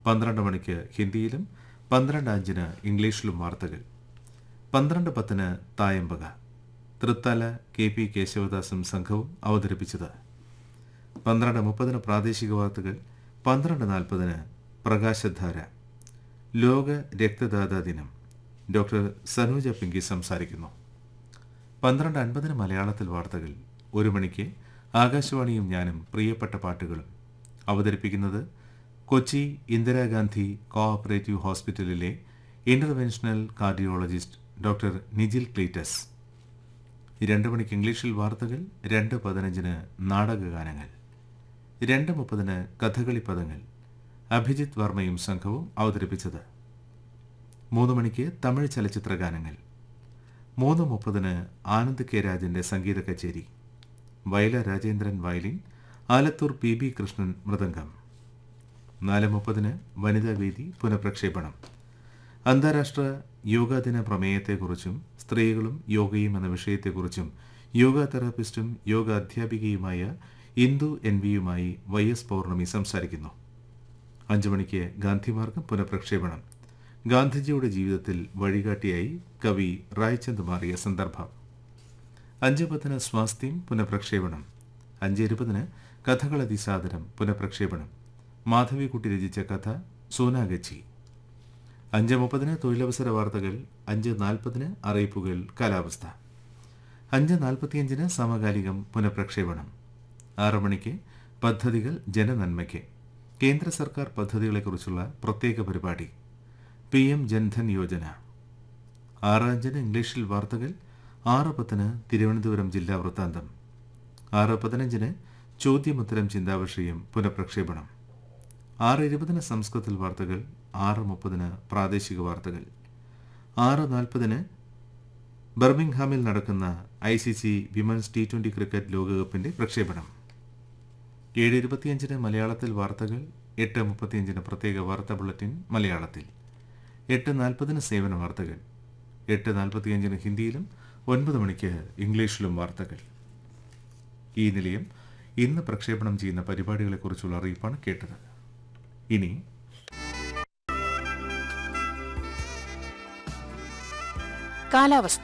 പന്ത്രണ്ട് മണിക്ക് ഹിന്ദിയിലും പന്ത്രണ്ട് അഞ്ചിന് ഇംഗ്ലീഷിലും വാർത്തകൾ പന്ത്രണ്ട് പത്തിന് തായമ്പക തൃത്തല കെ പി കേശവദാസും സംഘവും അവതരിപ്പിച്ചത് പന്ത്രണ്ട് മുപ്പതിന് പ്രാദേശിക വാർത്തകൾ പന്ത്രണ്ട് നാൽപ്പതിന് പ്രകാശധാര ലോക രക്തദാതാ ദിനം ഡോക്ടർ സനൂജ പിങ്കി സംസാരിക്കുന്നു പന്ത്രണ്ട് അൻപതിന് മലയാളത്തിൽ വാർത്തകൾ ഒരു മണിക്ക് ആകാശവാണിയും ഞാനും പ്രിയപ്പെട്ട പാട്ടുകളും അവതരിപ്പിക്കുന്നത് കൊച്ചി ഇന്ദിരാഗാന്ധി കോഓപ്പറേറ്റീവ് ഹോസ്പിറ്റലിലെ interventional cardiologist doctor Nijil Cleetus രണ്ട് മണിക്ക് ഇംഗ്ലീഷിൽ വാർത്തകൾ രണ്ട് പതിനഞ്ചിന് നാടകഗാനങ്ങൾ രണ്ട് മുപ്പതിന് കഥകളി പദങ്ങൾ അഭിജിത്ത് വർമ്മയും സംഘവും അവതരിപ്പിച്ചത് മൂന്ന് മണിക്ക് തമിഴ് ചലച്ചിത്ര ഗാനങ്ങൾ മൂന്ന് മുപ്പതിന് ആനന്ദ് കെ രാജന്റെ സംഗീത കച്ചേരി Vayala Rajendran violin Alathur P B Krishnan mridangam നാല് മുപ്പതിന് വനിതാ വേദി പുനഃപ്രക്ഷേപണം അന്താരാഷ്ട്ര യോഗാ ദിന പ്രമേയത്തെക്കുറിച്ചും സ്ത്രീകളും യോഗയും എന്ന വിഷയത്തെക്കുറിച്ചും യോഗ തെറാപ്പിസ്റ്റും യോഗ അധ്യാപികയുമായ ഇന്ദു എൻ വിയുമായി വൈ എസ് പൗർണമി സംസാരിക്കുന്നു അഞ്ചു മണിക്ക് ഗാന്ധിമാർഗം പുനഃപ്രക്ഷേപണം ഗാന്ധിജിയുടെ ജീവിതത്തിൽ വഴികാട്ടിയായി കവി റായ്ചന്ദ് മാറിയ സന്ദർഭം അഞ്ച് പത്തിന് സ്വാസ്ഥ്യം പുനഃപ്രക്ഷേപണം അഞ്ച് ഇരുപതിന് കഥകളതിസാദരം പുനഃപ്രക്ഷേപണം മാധവിക്കുട്ടി രചിച്ച കഥ സോനാഗച്ചി അഞ്ച് മുപ്പതിന് തൊഴിലവസര വാർത്തകൾ അഞ്ച് നാൽപ്പതിന് അറിയിപ്പുകൾ കാലാവസ്ഥ അഞ്ച് നാൽപ്പത്തിയഞ്ചിന് സമകാലികം പുനഃപ്രക്ഷേപണം ആറ് മണിക്ക് പദ്ധതികൾ ജനനന്മയ്ക്ക് കേന്ദ്ര സർക്കാർ പദ്ധതികളെക്കുറിച്ചുള്ള പ്രത്യേക പരിപാടി പി എം ജൻധൻ യോജന ആറ് അഞ്ചിന് ഇംഗ്ലീഷിൽ വാർത്തകൾ ആറ് പത്തിന് തിരുവനന്തപുരം ജില്ലാ വൃത്താന്തം ആറ് പതിനഞ്ചിന് ചോദ്യമുത്തരം ചിന്താവിഷയം പുനഃപ്രക്ഷേപണം ആറ് ഇരുപതിന് സംസ്കൃതത്തിൽ വാർത്തകൾ ആറ് മുപ്പതിന് പ്രാദേശിക വാർത്തകൾ ആറ് നാൽപ്പതിന് ബർമിംഗ്ഹാമിൽ നടക്കുന്ന I C C women's T twenty cricket ലോകകപ്പിൻ്റെ പ്രക്ഷേപണം ഏഴ് ഇരുപത്തിയഞ്ചിന് മലയാളത്തിൽ വാർത്തകൾ എട്ട് മുപ്പത്തിയഞ്ചിന് പ്രത്യേക വാർത്താ ബുള്ളറ്റിൻ മലയാളത്തിൽ എട്ട് നാൽപ്പതിന് സേവന വാർത്തകൾ എട്ട് നാൽപ്പത്തിയഞ്ചിന് ഹിന്ദിയിലും ഒൻപത് മണിക്ക് ഇംഗ്ലീഷിലും വാർത്തകൾ ഈ നിലയം ഇന്ന് പ്രക്ഷേപണം ചെയ്യുന്ന പരിപാടികളെക്കുറിച്ചുള്ള അറിയിപ്പാണ് കേട്ടത് ഇനി കാലാവസ്ഥ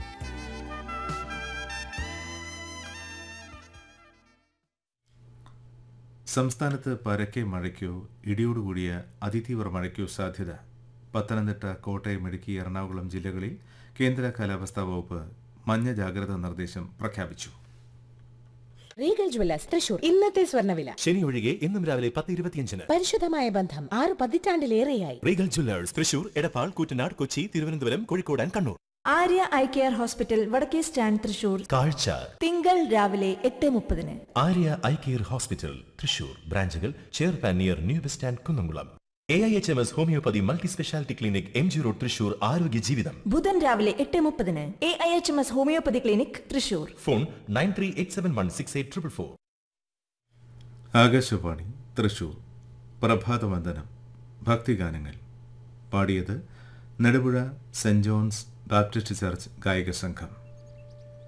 സംസ്ഥാനത്ത് പരക്കെ മഴയ്ക്കോ ഇടിയോടുകൂടിയ അതിതീവ്ര മഴയ്ക്കോ സാധ്യത പത്തനംതിട്ട കോട്ടയം ഇടുക്കി എറണാകുളം ജില്ലകളിൽ കേന്ദ്ര കാലാവസ്ഥാ വകുപ്പ് മഞ്ഞ ജാഗ്രതാ നിർദ്ദേശം പ്രഖ്യാപിച്ചു റീഗൽ ജ്വല്ലേഴ്സ് തൃശൂർ ഇന്നത്തെ സ്വർണ്ണവില ശനി ഒഴികെ ഇന്നും രാവിലെ പത്ത് ഇരുപത്തിയഞ്ചിന് പരിശുദ്ധമായ ബന്ധം ആറ് പതിറ്റാണ്ടിലേറെയായി Regal Jewellers Thrissur Edappal Koottanad Kochi Thiruvananthapuram Kozhikode and Kannur Arya eye care hospital വടക്കേ സ്റ്റാൻഡ് തൃശൂർ കാഴ്ച തിങ്കൾ രാവിലെ എട്ട് മുപ്പതിന് Arya eye care hospital Thrissur ബ്രാഞ്ചുകൾ ചെയർപാൻ near new bus stand Kunnamkulam A I H M S homoeopathy multi speciality clinic M G road Thrissur ആരോഗ്യ ജീവിതം ബുധൻ രാവിലെ എട്ട് മുപ്പതിന് A I H M S homoeopathy clinic Thrissur phone nine three eight seven one six eight triple four Akashvani Thrissur പ്രഭാതവന്ദനം ഭക്തിഗാനങ്ങൾ പാടിയത് Nedupuzha Saint John's Baptist church ഗായക സംഘം